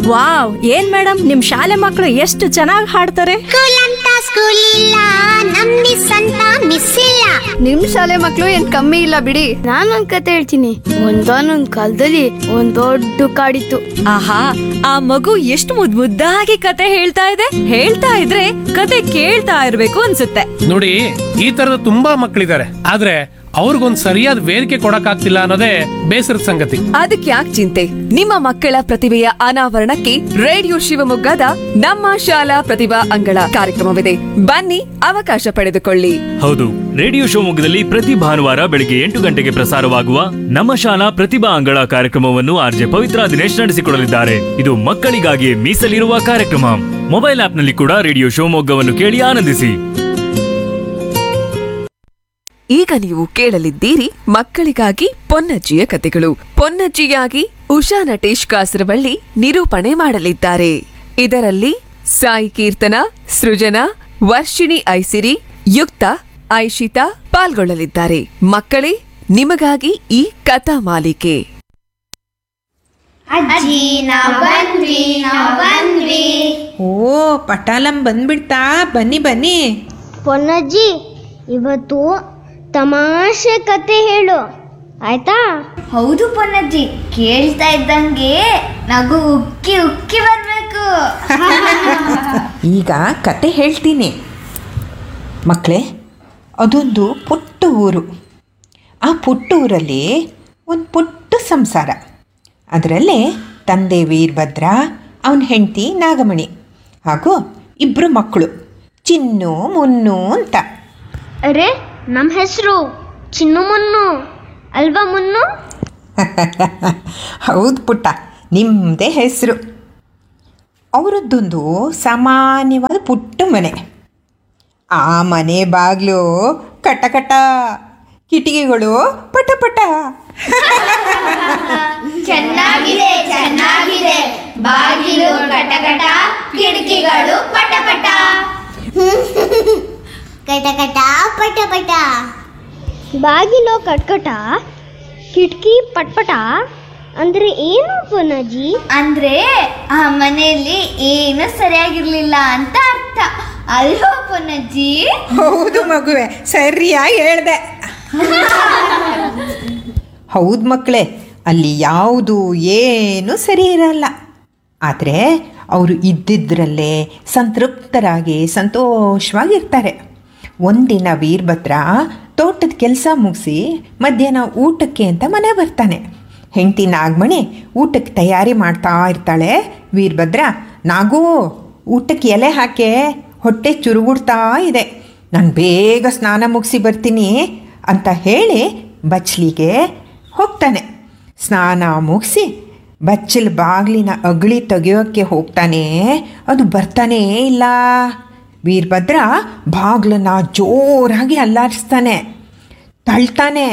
wow ಏನ್ madam ನಿಮ್ ಶಾಲೆ ಮಕ್ಕಳು ಎಷ್ಟು ಚೆನ್ನಾಗಿ ಹಾಡ್ತಾರೆ ಸ್ಕೂಲ್ ಅಂತ ಸ್ಕೂಲ್ ಇಲ್ಲ ನಮ್ ಮಿಸ್ ಅಂತ ಮಿಸ್ ಇಲ್ಲ ನಿಮ್ ಶಾಲೆ ಮಕ್ಳು ಏನ್ ಕಮ್ಮಿ ಇಲ್ಲ ಬಿಡಿ ನಾನೊಂದ್ ಕತೆ ಹೇಳ್ತೀನಿ ಒಂದಾನೊಂದ್ ಕಾಲದಲ್ಲಿ ಒಂದ್ ದೊಡ್ಡ ಕಾಡಿತ್ತು ಆಹಾ ಆ ಮಗು ಎಷ್ಟು ಮುದ್ ಮುದ್ದಾಗಿ ಕತೆ ಹೇಳ್ತಾ ಇದೆ ಹೇಳ್ತಾ ಇದ್ರೆ ಕತೆ ಕೇಳ್ತಾ ಇರ್ಬೇಕು ಅನ್ಸುತ್ತೆ ನೋಡಿ ಈ ತರದ ತುಂಬಾ ಮಕ್ಕಳಿದ್ದಾರೆ ಆದ್ರೆ ಅವ್ರಿಗೊಂದ್ ಸರಿಯಾದ ವೇದಿಕೆ ಕೊಡಕ್ಕಾಗ್ತಿಲ್ಲ ಅನ್ನೋದೇ ಬೇಸರದ ಸಂಗತಿ ಅದಕ್ಕೆ ಯಾಕೆ ಚಿಂತೆ ನಿಮ್ಮ ಮಕ್ಕಳ ಪ್ರತಿಭೆಯ ಅನಾವರಣಕ್ಕೆ ರೇಡಿಯೋ ಶಿವಮೊಗ್ಗದ ನಮ್ಮ ಶಾಲಾ ಪ್ರತಿಭಾ ಅಂಗಳ ಕಾರ್ಯಕ್ರಮವಿದೆ ಬನ್ನಿ ಅವಕಾಶ ಪಡೆದುಕೊಳ್ಳಿ ಹೌದು ರೇಡಿಯೋ ಶಿವಮೊಗ್ಗದಲ್ಲಿ ಪ್ರತಿ ಭಾನುವಾರ ಬೆಳಿಗ್ಗೆ ಎಂಟು ಗಂಟೆಗೆ ಪ್ರಸಾರವಾಗುವ ನಮ್ಮ ಶಾಲಾ ಪ್ರತಿಭಾ ಅಂಗಳ ಕಾರ್ಯಕ್ರಮವನ್ನು ಆರ್ಜೆ ಪವಿತ್ರ ದಿನೇಶ್ ನಡೆಸಿಕೊಡಲಿದ್ದಾರೆ ಇದು ಮಕ್ಕಳಿಗಾಗಿ ಮೀಸಲಿರುವ ಕಾರ್ಯಕ್ರಮ ಮೊಬೈಲ್ ಆಪ್ನಲ್ಲಿ ಕೂಡ ರೇಡಿಯೋ ಶಿವಮೊಗ್ಗವನ್ನು ಕೇಳಿ ಆನಂದಿಸಿ ಈಗ ನೀವು ಕೇಳಲಿದ್ದೀರಿ ಮಕ್ಕಳಿಗಾಗಿ ಪೊನ್ನಜ್ಜಿಯ ಕತೆಗಳು ಪೊನ್ನಜ್ಜಿಯಾಗಿ ಉಷಾ ನಟೇಶ್ ಕಾಸರವಳ್ಳಿ ನಿರೂಪಣೆ ಮಾಡಲಿದ್ದಾರೆ ಇದರಲ್ಲಿ ಸಾಯಿ ಕೀರ್ತನ ಸೃಜನಾ ವರ್ಷಿಣಿ ಐಸಿರಿ ಯುಕ್ತ ಐಶಿತಾ ಪಾಲ್ಗೊಳ್ಳಲಿದ್ದಾರೆ ಮಕ್ಕಳೇ ನಿಮಗಾಗಿ ಈ ಕಥಾ ಮಾಲಿಕೆ ಅಜ್ಜಿ ನಾವ್ ಬಂದ್ವಿ ನಾವ್ ಬಂದ್ವಿ ಓ ಪಟಾಲಂ ಬಂದ್ಬಿಡ್ತಾ ಬನ್ನಿ ಬನ್ನಿ ಪೊನ್ನಜ್ಜಿ ಇವತ್ತು ತಮಾಷೆ ಕತೆ ಹೇಳು ಆಯ್ತಾ ಹೌದು ಪೊನ್ನಜ್ಜಿ ಕೇಳ್ತಾ ಇದ್ದಂಗೆ ನಗು ಉಕ್ಕಿ ಉಕ್ಕಿ ಬರ್ಬೇಕು ಈಗ ಕತೆ ಹೇಳ್ತೀನಿ ಮಕ್ಕಳೇ ಅದೊಂದು ಪುಟ್ಟ ಊರು ಆ ಪುಟ್ಟ ಊರಲ್ಲಿ ಒಂದು ಪುಟ್ಟ ಸಂಸಾರ ಅದರಲ್ಲಿ ತಂದೆ ವೀರಭದ್ರ ಅವನ ಹೆಂಡತಿ ನಾಗಮಣಿ ಹಾಗೂ ಇಬ್ಬರು ಮಕ್ಕಳು ಚಿನ್ನು ಮುನ್ನು ಅಂತ ಅರೆ ನಮ್ಮ ಹೆಸರು ಚಿನ್ನು ಮುನ್ನು ಅಲ್ವಾ ಮುನ್ನು ಹೌದು ಪುಟ್ಟ ನಿಮ್ಮದೇ ಹೆಸರು ಅವರದ್ದೊಂದು ಸಾಮಾನ್ಯವಾದ ಪುಟ್ಟ ಮನೆ ಆ ಮನೆ ಬಾಗಿಲು ಕಟ ಕಟ ಕಿಟಕಿಗಳು ಪಟ ಪಟ ಚೆನ್ನಾಗಿದೆ ಚೆನ್ನಾಗಿದೆ ಬಾಗಿಲು ಕಟಕಟ ಕಿಟಕಿಗಳು ಪಟ ಪಟ ಕಟಕಟ ಪಟ ಪಟ ಬಾಗಿಲು ಕಟ್ಕಟ ಕಿಟಕಿ ಪಟ್ಪಟ ಅಂದ್ರೆ ಏನು ಪುನಜಿ ಅಂದ್ರೆ ಆ ಮನೆಯಲ್ಲಿ ಏನು ಸರಿಯಾಗಿರ್ಲಿಲ್ಲ ಅಂತ ಅರ್ಥ ಅಲ್ವಾ ಪುನಜ್ಜಿ ಹೌದು ಮಗುವೆ ಸರಿಯಾಗಿ ಹೇಳ್ದೆ ಹೌದು ಮಕ್ಕಳೇ ಅಲ್ಲಿ ಯಾವುದು ಏನು ಸರಿ ಇರಲ್ಲ ಆದರೆ ಅವರು ಇದ್ದಿದ್ದರಲ್ಲೇ ಸಂತೃಪ್ತರಾಗಿ ಸಂತೋಷವಾಗಿರ್ತಾರೆ ಒಂದಿನ ವೀರಭದ್ರ ತೋಟದ ಕೆಲಸ ಮುಗಿಸಿ ಮಧ್ಯಾಹ್ನ ಊಟಕ್ಕೆ ಅಂತ ಮನೆ ಬರ್ತಾನೆ ಹೆಂಡತಿ ನಾಗಮಣಿ ಊಟಕ್ಕೆ ತಯಾರಿ ಮಾಡ್ತಾ ಇರ್ತಾಳೆ ವೀರಭದ್ರ ನಾಗು ಊಟಕ್ಕೆ ಎಲೆ ಹಾಕೆ ಹೊಟ್ಟೆ ಚುರುಗುಡ್ತಾ ಇದೆ ನಾನು ಬೇಗ ಸ್ನಾನ ಮುಗಿಸಿ ಬರ್ತೀನಿ ಅಂತ ಹೇಳಿ ಬಚ್ಚಲಿಗೆ ಹೋಗ್ತಾನೆ ಸ್ನಾನ ಮುಗಿಸಿ ಬಚ್ಚಲ ಬಾಗಿಲಿನ ಅಗಳಿ ತೆಗೆಯೋಕ್ಕೆ ಹೋಗ್ತಾನೆ ಅದು ಬರ್ತಾನೇ ಇಲ್ಲ ವೀರಭದ್ರ ಬಾಗಿಲನ್ನ ಜೋರಾಗಿ ಅಲ್ಲಾಡಿಸ್ತಾನೆ ತಳ್ತಾನೆ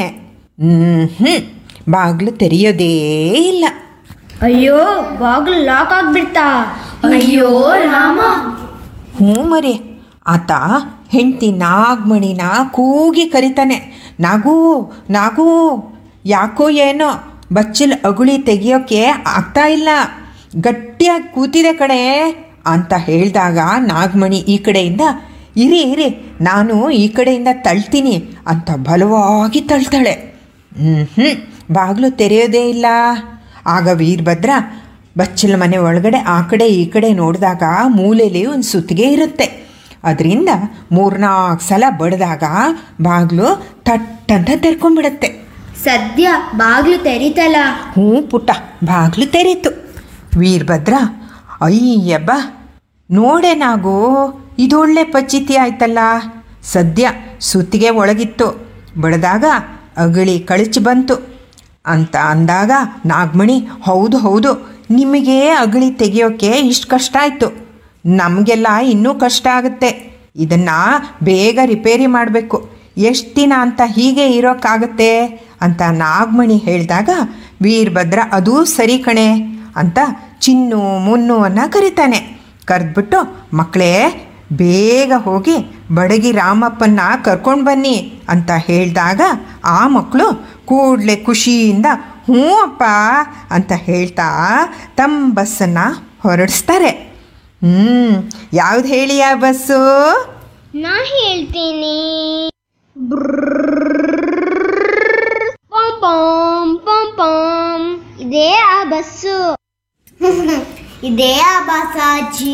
ಹ್ಞೂ ಬಾಗಿಲು ತೆರೆಯೋದೇ ಇಲ್ಲ ಅಯ್ಯೋ ಬಾಗಿಲು ಲಾಕ್ ಆಗ್ಬಿಡ್ತಾ ಅಯ್ಯೋ ರಾಮ ಹ್ಞೂ ಮರಿ ಆತ ಹೆಂಡತಿ ನಾಗಮಣಿನ ಕೂಗಿ ಕರಿತಾನೆ ನಾಗು ನಾಗು ಯಾಕೋ ಏನೋ ಬಚ್ಚಲ್ ಅಗುಳಿ ತೆಗಿಯೋಕ್ಕೆ ಆಗ್ತಾ ಇಲ್ಲ ಗಟ್ಟಿಯಾಗಿ ಕೂತಿದೆ ಕಣೆ ಅಂತ ಹೇಳಿದಾಗ ನಾಗಮಣಿ ಈ ಕಡೆಯಿಂದ ಇರಿ ಇರಿ ನಾನು ಈ ಕಡೆಯಿಂದ ತಳ್ತೀನಿ ಅಂತ ಬಲವಾಗಿ ತಳ್ತಾಳೆ ಹ್ಞೂ ಬಾಗಿಲು ತೆರೆಯೋದೇ ಇಲ್ಲ ಆಗ ವೀರಭದ್ರ ಬಚ್ಚಲ ಮನೆ ಒಳಗಡೆ ಆ ಕಡೆ ಈ ಕಡೆ ನೋಡಿದಾಗ ಮೂಲೆಯಲ್ಲಿ ಒಂದು ಸುತ್ತಿಗೆ ಇರುತ್ತೆ ಅದರಿಂದ ಮೂರ್ನಾಲ್ಕು ಸಲ ಬಡಿದಾಗ ಬಾಗಿಲು ತಟ್ಟಂತ ತೆರ್ಕೊಂಡ್ಬಿಡುತ್ತೆ ಸದ್ಯ ಬಾಗ್ಲು ತೆರೀತಲ್ಲ ಹ್ಞೂ ಪುಟ್ಟ ಬಾಗಿಲು ತೆರೀತು ವೀರಭದ್ರ ಅಯ್ಯಬ್ಬ ನೋಡೆ ನಾಗು ಇದೊಳ್ಳೆ ಪಚಿತಿ ಆಯ್ತಲ್ಲ ಸದ್ಯ ಸುತ್ತಿಗೆ ಒಳಗಿತ್ತು ಬಡ್ದಾಗ ಅಗಳಿ ಕಳಚಿ ಬಂತು ಅಂತ ಅಂದಾಗ ನಾಗಮಣಿ ಹೌದು ಹೌದು ನಿಮಗೆ ಅಗಳಿ ತೆಗೆಯೋಕ್ಕೆ ಇಷ್ಟು ಕಷ್ಟ ಆಯಿತು ನಮಗೆಲ್ಲ ಇನ್ನೂ ಕಷ್ಟ ಆಗುತ್ತೆ ಇದನ್ನು ಬೇಗ ರಿಪೇರಿ ಮಾಡಬೇಕು ಎಷ್ಟು ದಿನ ಅಂತ ಹೀಗೆ ಇರೋಕ್ಕಾಗತ್ತೆ ಅಂತ ನಾಗಮಣಿ ಹೇಳಿದಾಗ ವೀರಭದ್ರ ಅದೂ ಸರಿ ಕಣೆ ಅಂತ ಚಿನ್ನು ಮುನ್ನುವನ್ನು ಕರಿತಾನೆ ಕರೆದ್ಬಿಟ್ಟು ಮಕ್ಕಳೇ ಬೇಗ ಹೋಗಿ ಬಡಗಿ ರಾಮಪ್ಪನ್ನ ಕರ್ಕೊಂಡು ಬನ್ನಿ ಅಂತ ಹೇಳಿದಾಗ ಆ ಮಕ್ಕಳು ಕೂಡಲೇ ಖುಷಿಯಿಂದ ಹ್ಞೂ ಅಪ್ಪ ಅಂತ ಹೇಳ್ತಾ ತಮ್ಮ ಬಸ್ಸನ್ನು ಹೊರಡಿಸ್ತಾರೆ ಹ್ಞೂ ಯಾವ್ದು ಹೇಳಿ ಆ ಬಸ್ಸು ನಾ ಹೇಳ್ತೀನಿ ಪಾಮ್ ಪಾಮ್ ಪಾಮ್ ಪಾಮ್ ಇದೇ ಆ ಬಸ್ಸು ಇದೇ ಆ ಬಸ್ ಅಜ್ಜಿ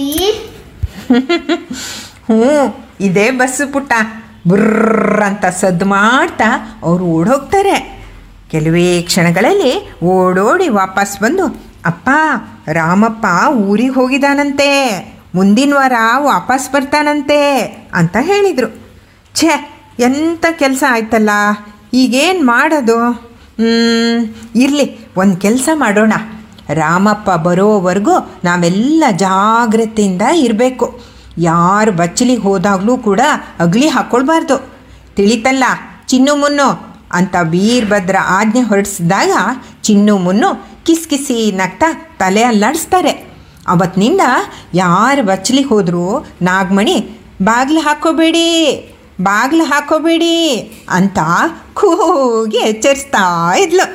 ಹ್ಞೂ ಇದೇ ಬಸ್ಸು ಪುಟ್ಟ ಬುರ್ರ್ ಅಂತ ಸದ್ದು ಮಾಡ್ತಾ ಅವರು ಓಡೋಗ್ತಾರೆ ಕೆಲವೇ ಕ್ಷಣಗಳಲ್ಲಿ ಓಡೋಡಿ ವಾಪಸ್ ಬಂದು ಅಪ್ಪ ರಾಮಪ್ಪ ಊರಿಗೆ ಹೋಗಿದಾನಂತೆ ಮುಂದಿನ ವಾರ ವಾಪಸ್ ಬರ್ತಾನಂತೆ ಅಂತ ಹೇಳಿದರು ಛೇ ಎಂಥ ಕೆಲಸ ಆಯ್ತಲ್ಲ ಈಗೇನು ಮಾಡೋದು ಇರಲಿ ಒಂದು ಕೆಲಸ ಮಾಡೋಣ ರಾಮಪ್ಪ ಬರೋವರೆಗೂ ನಾವೆಲ್ಲ ಜಾಗ್ರತೆಯಿಂದ ಇರಬೇಕು ಯಾರು ಬಚ್ಚಲಿಗೆ ಹೋದಾಗಲೂ ಕೂಡ ಅಗ್ಲಿ ಹಾಕ್ಕೊಳ್ಬಾರ್ದು ತಿಳಿತಲ್ಲ ಚಿನ್ನು ಮುನ್ನು ಅಂತ ವೀರಭದ್ರ ಆಜ್ಞೆ ಹೊರಡಿಸಿದಾಗ ಚಿನ್ನು ಮುನ್ನು ಕಿಸ್ ಕಿಸಿ ನಗ್ತಾ ತಲೆ ಅಲ್ಲಾಡಿಸ್ತಾರೆ ಅವತ್ತಿನಿಂದ ಯಾರು ಬಚ್ಚಲಿಗೆ ಹೋದರೂ ನಾಗಮಣಿ ಬಾಗಿಲು ಹಾಕೋಬೇಡಿ ಬಾಗಿಲು ಹಾಕೋಬೇಡಿ ಅಂತ ಕೂಗಿ ಎಚ್ಚರಿಸ್ತಾ ಇದ್ಲು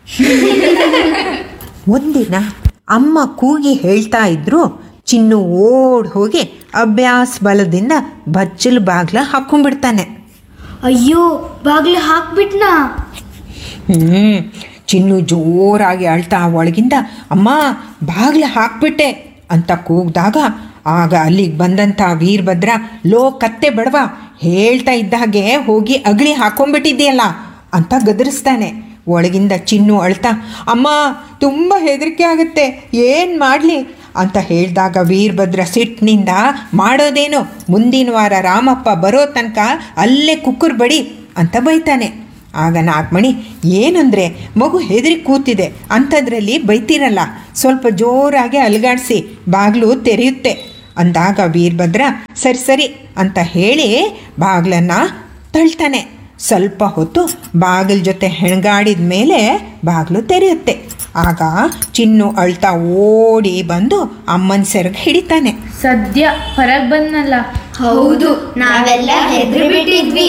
ಒಂದಿನ ಅಮ್ಮ ಕೂಗಿ ಹೇಳ್ತಾ ಇದ್ರು ಚಿನ್ನು ಓಡ್ ಹೋಗಿ ಅಭ್ಯಾಸ ಬಲದಿಂದ ಬಚ್ಚಲು ಬಾಗ್ಲ ಹಾಕ್ಕೊಂಡ್ಬಿಡ್ತಾನೆ ಅಯ್ಯೋ ಬಾಗ್ಲು ಹಾಕ್ಬಿಟ್ನಾ ಹ್ಞೂ ಚಿನ್ನು ಜೋರಾಗಿ ಅಳ್ತಾ ಒಳಗಿಂದ ಅಮ್ಮ ಬಾಗ್ಲ ಹಾಕ್ಬಿಟ್ಟೆ ಅಂತ ಕೂಗ್ದಾಗ ಆಗ ಅಲ್ಲಿಗೆ ಬಂದಂಥ ವೀರಭದ್ರ ಲೋ ಕತ್ತೆ ಬಡವ ಹೇಳ್ತಾ ಇದ್ದ ಹಾಗೆ ಹೋಗಿ ಅಗಳಿ ಹಾಕೊಂಡ್ಬಿಟ್ಟಿದ್ಯಲ್ಲ ಅಂತ ಗದರಿಸ್ತಾನೆ ಒಳಗಿಂದ ಚಿನ್ನು ಅಳ್ತಾ ಅಮ್ಮ ತುಂಬ ಹೆದರಿಕೆ ಆಗುತ್ತೆ ಏನು ಮಾಡಲಿ ಅಂತ ಹೇಳಿದಾಗ ವೀರಭದ್ರ ಸಿಟ್ಟಿನಿಂದ ಮಾಡೋದೇನು ಮುಂದಿನ ವಾರ ರಾಮಪ್ಪ ಬರೋ ತನಕ ಅಲ್ಲೇ ಕುಕ್ಕರ್ ಬಡಿ ಅಂತ ಬೈತಾನೆ ಆಗ ನಾಗಮಣಿ ಏನಂದರೆ ಮಗು ಹೆದರಿ ಕೂತಿದೆ ಅಂಥದ್ರಲ್ಲಿ ಬೈತಿರಲ್ಲ ಸ್ವಲ್ಪ ಜೋರಾಗಿ ಅಲುಗಾಡಿಸಿ ಬಾಗಿಲು ತೆರೆಯುತ್ತೆ ಅಂದಾಗ ವೀರಭದ್ರ ಸರಿ ಸರಿ ಅಂತ ಹೇಳಿ ಬಾಗಿಲನ್ನು ತಳ್ತಾನೆ ಸ್ವಲ್ಪ ಹೊತ್ತು ಬಾಗಿಲ ಜೊತೆ ಹೆಣಗಾಡಿದ ಮೇಲೆ ಬಾಗಿಲು ತೆರೆಯುತ್ತೆ ಆಗ ಚಿನ್ನು ಅಳ್ತಾ ಓಡಿ ಬಂದು ಅಮ್ಮನ ಸೆರಗು ಹಿಡಿತಾನೆ ಸದ್ಯ ಹೊರಗೆ ಬಂದ್ನಲ್ಲ ಹೌದು ನಾವೆಲ್ಲ ಹೆದ್ರು ಬಿಟ್ಟಿದ್ವಿ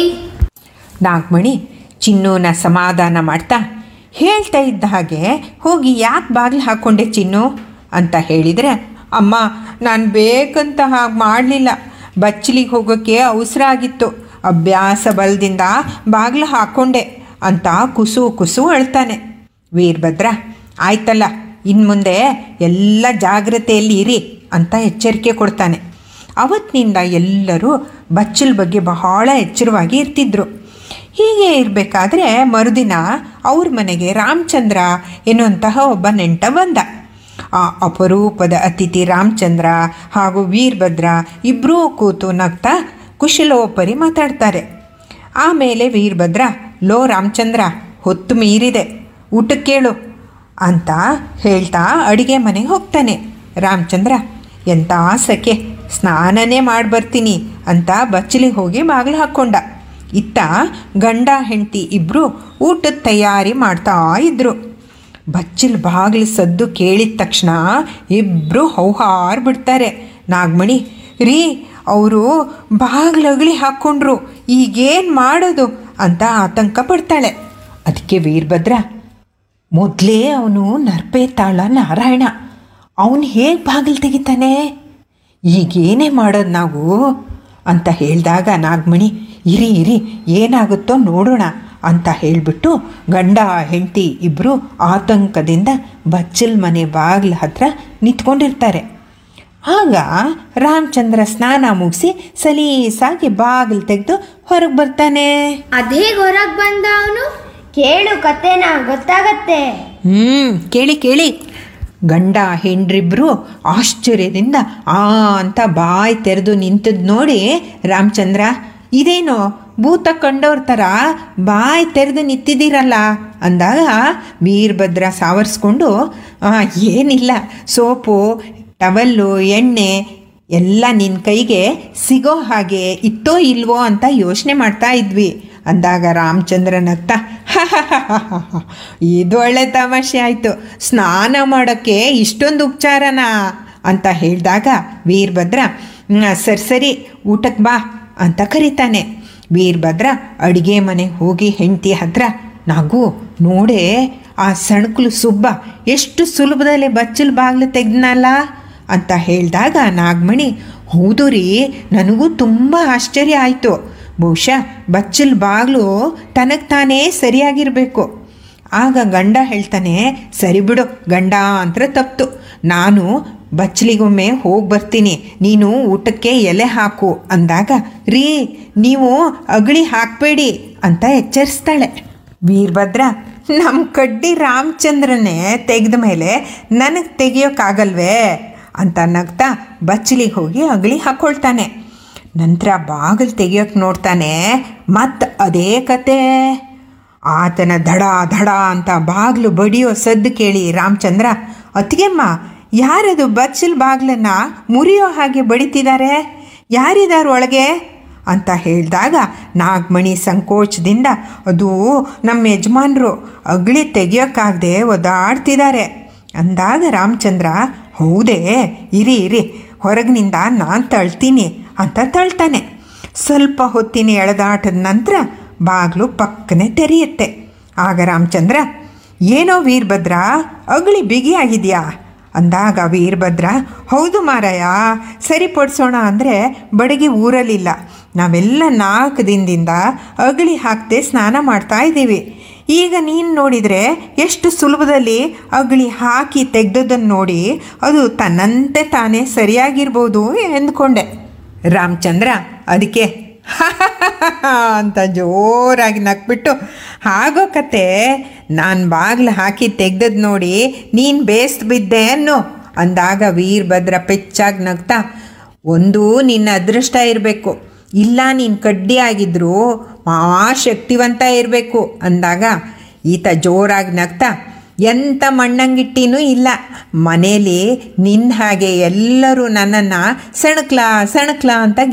ನಾಗಮಣಿ ಚಿನ್ನುನ ಸಮಾಧಾನ ಮಾಡ್ತಾ ಹೇಳ್ತಾ ಇದ್ದ ಹಾಗೆ ಹೋಗಿ ಯಾಕೆ ಬಾಗಿಲು ಹಾಕ್ಕೊಂಡೆ ಚಿನ್ನು ಅಂತ ಹೇಳಿದರೆ ಅಮ್ಮ ನಾನು ಬೇಕಂತ ಹಾಗೆ ಮಾಡಲಿಲ್ಲ ಬಚ್ಚಲಿಗೆ ಹೋಗೋಕ್ಕೆ ಅವಸರ ಆಗಿತ್ತು ಅಭ್ಯಾಸ ಬಲದಿಂದ ಬಾಗಿಲು ಹಾಕ್ಕೊಂಡೆ ಅಂತ ಕುಸು ಕುಸು ಅಳ್ತಾನೆ ವೀರಭದ್ರ ಆಯ್ತಲ್ಲ ಇನ್ನು ಮುಂದೆ ಎಲ್ಲ ಜಾಗ್ರತೆಯಲ್ಲಿ ಇರಿ ಅಂತ ಎಚ್ಚರಿಕೆ ಕೊಡ್ತಾನೆ ಅವತ್ತಿನಿಂದ ಎಲ್ಲರೂ ಬಚ್ಚಲ ಬಗ್ಗೆ ಬಹಳ ಎಚ್ಚರವಾಗಿ ಇರ್ತಿದ್ರು ಹೀಗೆ ಇರಬೇಕಾದ್ರೆ ಮರುದಿನ ಅವ್ರ ಮನೆಗೆ ರಾಮಚಂದ್ರ ಎನ್ನುವಂತಹ ಒಬ್ಬ ನೆಂಟ ಬಂದ ಆ ಅಪರೂಪದ ಅತಿಥಿ ರಾಮಚಂದ್ರ ಹಾಗೂ ವೀರಭದ್ರ ಇಬ್ಬರೂ ಕೂತು ನಗ್ತಾ ಕುಶಲೋಪರಿ ಮಾತಾಡ್ತಾರೆ ಆಮೇಲೆ ವೀರಭದ್ರ ಲೋ ರಾಮಚಂದ್ರ ಹೊತ್ತು ಮೀರಿದೆ ಊಟಕ್ಕೇಳು ಅಂತ ಹೇಳ್ತಾ ಅಡುಗೆ ಮನೆಗೆ ಹೋಗ್ತಾನೆ ರಾಮಚಂದ್ರ ಎಂಥ ಸೆಕೆ ಸ್ನಾನನೇ ಮಾಡಿ ಬರ್ತೀನಿ ಅಂತ ಬಚ್ಚಲಿಗೆ ಹೋಗಿ ಬಾಗಿಲು ಹಾಕ್ಕೊಂಡ ಇತ್ತ ಗಂಡ ಹೆಂಡತಿ ಇಬ್ಬರು ಊಟದ ತಯಾರಿ ಮಾಡ್ತಾ ಇದ್ರು ಬಚ್ಚಲ್ ಬಾಗಿಲು ಸದ್ದು ಕೇಳಿದ ತಕ್ಷಣ ಇಬ್ಬರು ಹೌಹಾರ್ ಬಿಡ್ತಾರೆ ನಾಗಮಣಿ ರೀ ಅವರು ಬಾಗಿಲಗಳಿ ಹಾಕ್ಕೊಂಡ್ರು ಈಗೇನು ಮಾಡೋದು ಅಂತ ಆತಂಕ ಪಡ್ತಾಳೆ ಅದಕ್ಕೆ ವೀರಭದ್ರ ಮೊದಲೇ ಅವನು ನರ್ಪೆ ತಾಳ ನಾರಾಯಣ ಅವನು ಹೇಗೆ ಬಾಗಿಲು ತೆಗಿತಾನೆ ಈಗೇನೇ ಮಾಡೋದು ನಾವು ಅಂತ ಹೇಳಿದಾಗ ನಾಗಮಣಿ ಇರಿ ಇರಿ ಏನಾಗುತ್ತೋ ನೋಡೋಣ ಅಂತ ಹೇಳಿಬಿಟ್ಟು ಗಂಡ ಹೆಂಡತಿ ಇಬ್ಬರು ಆತಂಕದಿಂದ ಬಚ್ಚಲ್ ಮನೆ ಬಾಗಿಲ ಹತ್ರ ನಿಂತ್ಕೊಂಡಿರ್ತಾರೆ ಆಗ ರಾಮಚಂದ್ರ ಸ್ನಾನ ಮುಗಿಸಿ ಸಲೀಸಾಗಿ ಬಾಗಿಲು ತೆಗೆದು ಹೊರಗೆ ಬರ್ತಾನೆ ಅದೇ ಹೊರಗ್ ಬಂದ ಅವನು ಕೇಳು ಕತೆನ ಗೊತ್ತಾಗತ್ತೆ ಹ್ಞೂ ಕೇಳಿ ಕೇಳಿ ಗಂಡ ಹೆಂಡ್ರಿಬ್ರು ಆಶ್ಚರ್ಯದಿಂದ ಆ ಅಂತ ಬಾಯಿ ತೆರೆದು ನಿಂತದ್ದು ನೋಡಿ ರಾಮಚಂದ್ರ ಇದೇನೋ ಭೂತ ಕಂಡವ್ರ ಥರ ಬಾಯಿ ತೆರೆದು ನಿಂತಿದ್ದೀರಲ್ಲ ಅಂದಾಗ ವೀರಭದ್ರ ಸಾವರ್ಸ್ಕೊಂಡು "ಆ, ಏನಿಲ್ಲ ಸೋಪು ಟವಲ್ಲು ಎಣ್ಣೆ ಎಲ್ಲ ನಿನ್ನ ಕೈಗೆ ಸಿಗೋ ಹಾಗೆ ಇತ್ತೋ ಇಲ್ವೋ ಅಂತ ಯೋಚನೆ ಮಾಡ್ತಾ ಇದ್ವಿ ಅಂದಾಗ ರಾಮಚಂದ್ರ ನಗ್ತಾ ಇದು ಒಳ್ಳೆ ತಮಾಷೆ ಆಯಿತು ಸ್ನಾನ ಮಾಡೋಕ್ಕೆ ಇಷ್ಟೊಂದು ಉಪಚಾರನಾ ಅಂತ ಹೇಳಿದಾಗ ವೀರಭದ್ರ "ಹ್ಮ್, ಸರಿ ಸರಿ ಊಟಕ್ಕೆ ಬಾ ಅಂತ ಕರೀತಾನೆ ವೀರಭದ್ರ ಅಡುಗೆ ಮನೆಗೆ ಹೋಗಿ ಹೆಂಡತಿ ಹತ್ರ ನಾಗು ನೋಡೆ ಆ ಸಣ್ಕಲು ಸುಬ್ಬ ಎಷ್ಟು ಸುಲಭದಲ್ಲಿ ಬಚ್ಚಲು ಬಾಗಿಲು ತೆಗ್ದನಲ್ಲ ಅಂತ ಹೇಳಿದಾಗ ನಾಗಮಣಿ ಹೌದು ರೀ ನನಗೂ ತುಂಬ ಆಶ್ಚರ್ಯ ಆಯಿತು ಬಹುಶಃ ಬಚ್ಚಲು ಬಾಗಿಲು ತನಗೆ ತಾನೇ ಸರಿಯಾಗಿರಬೇಕು ಆಗ ಗಂಡ ಹೇಳ್ತಾನೆ ಸರಿ ಬಿಡು ಗಂಡ ಅಂತ ತಪ್ತು ನಾನು ಬಚ್ಚಲಿಗೊಮ್ಮೆ ಹೋಗಿ ಬರ್ತೀನಿ ನೀನು ಊಟಕ್ಕೆ ಎಲೆ ಹಾಕು ಅಂದಾಗ ರೀ ನೀವು ಅಗಳಿ ಹಾಕಬೇಡಿ ಅಂತ ಎಚ್ಚರಿಸ್ತಾಳೆ ವೀರಭದ್ರ ನಮ್ಮ ಕಡ್ಡಿ ರಾಮಚಂದ್ರನೇ ತೆಗೆದ ಮೇಲೆ ನನಗೆ ತೆಗಿಯೋಕ್ಕಾಗಲ್ವೇ ಅಂತ ನಗ್ತಾ ಬಚ್ಚಲಿಗೆ ಹೋಗಿ ಅಗಳಿ ಹಾಕ್ಕೊಳ್ತಾನೆ ನಂತರ ಬಾಗಿಲು ತೆಗಿಯೋಕೆ ನೋಡ್ತಾನೆ ಮತ್ತು ಅದೇ ಕತೆ ಆತನ ದಡ ದಡ ಅಂತ ಬಾಗಿಲು ಬಡಿಯೋ ಸದ್ದು ಕೇಳಿ ರಾಮಚಂದ್ರ ಅತ್ತಿಗೆಮ್ಮ ಯಾರದು ಬಚ್ಚಲ್ ಬಾಗಿಲನ್ನ ಮುರಿಯೋ ಹಾಗೆ ಬಡಿತಿದ್ದಾರೆ ಯಾರಿದ್ದಾರೆ ಒಳಗೆ ಅಂತ ಹೇಳಿದಾಗ ನಾಗಮಣಿ ಸಂಕೋಚದಿಂದ ಅದು ನಮ್ಮ ಯಜಮಾನರು ಅಗಳಿ ತೆಗಿಯೋಕ್ಕಾಗದೆ ಒದಾಡ್ತಿದ್ದಾರೆ ಅಂದಾಗ ರಾಮಚಂದ್ರ ಹೌದೇ ಇರಿ ಇರಿ ಹೊರಗಿನಿಂದ ನಾನು ತಳ್ತೀನಿ ಅಂತ ತಳ್ತಾನೆ ಸ್ವಲ್ಪ ಹೊತ್ತಿನ ಎಳೆದಾಟದ ನಂತರ ಬಾಗಿಲು ಪಕ್ಕನೆ ತೆರೆಯುತ್ತೆ ಆಗ ರಾಮಚಂದ್ರ ಏನೋ ವೀರಭದ್ರ ಅಗಳಿ ಬಿಗಿಯಾಗಿದೆಯಾ ಅಂದಾಗ ವೀರಭದ್ರ ಹೌದು ಮಾರಾಯ ಸರಿಪಡಿಸೋಣ ಅಂದರೆ ಬಡಗಿ ಊರಲಿಲ್ಲ ನಾವೆಲ್ಲ ನಾಲ್ಕು ದಿನದಿಂದ ಅಗಳಿ ಹಾಕದೆ ಸ್ನಾನ ಮಾಡ್ತಾ ಇದ್ದೀವಿ ಈಗ ನೀನು ನೋಡಿದರೆ ಎಷ್ಟು ಸುಲಭದಲ್ಲಿ ಅಗಳಿ ಹಾಕಿ ತೆಗೆದದನ್ನು ನೋಡಿ ಅದು ತನ್ನಂತೆ ತಾನೇ ಸರಿಯಾಗಿರ್ಬೋದು ಎಂದ್ಕೊಂಡೆ ರಾಮಚಂದ್ರ ಅದಕ್ಕೆ ಅಂತ ಜೋರಾಗಿ ನಕ್ಬಿಟ್ಟು ಹಾಗೋ ಕತೆ ನಾನು ಬಾಗಿಲು ಹಾಕಿ ತೆಗ್ದದ್ದು ನೋಡಿ ನೀನು ಬೇಸ್ತ್ ಬಿದ್ದೆ ಅನ್ನೋ ಅಂದಾಗ ವೀರಭದ್ರ ಪೆಚ್ಚಾಗಿ ನಗ್ತಾ ಒಂದು ನಿನ್ನ ಅದೃಷ್ಟ ಇರಬೇಕು ಇಲ್ಲ ನೀನು ಕಡ್ಡಿ ಆಗಿದ್ರು ಮಹಾ ಶಕ್ತಿವಂತ ಇರಬೇಕು ಅಂದಾಗ ಈತ ಜೋರಾಗಿ ನಗ್ತಾ ಎಂಥ ಮಣ್ಣಂಗಿಟ್ಟಿನೂ ಇಲ್ಲ ಮನೇಲಿ ನಿನ್ನ ಹಾಗೆ ಎಲ್ಲರೂ ನನ್ನನ್ನು ಸಣಕ್ಲಾ ಸಣಕ್ಲಾ ಅಂತ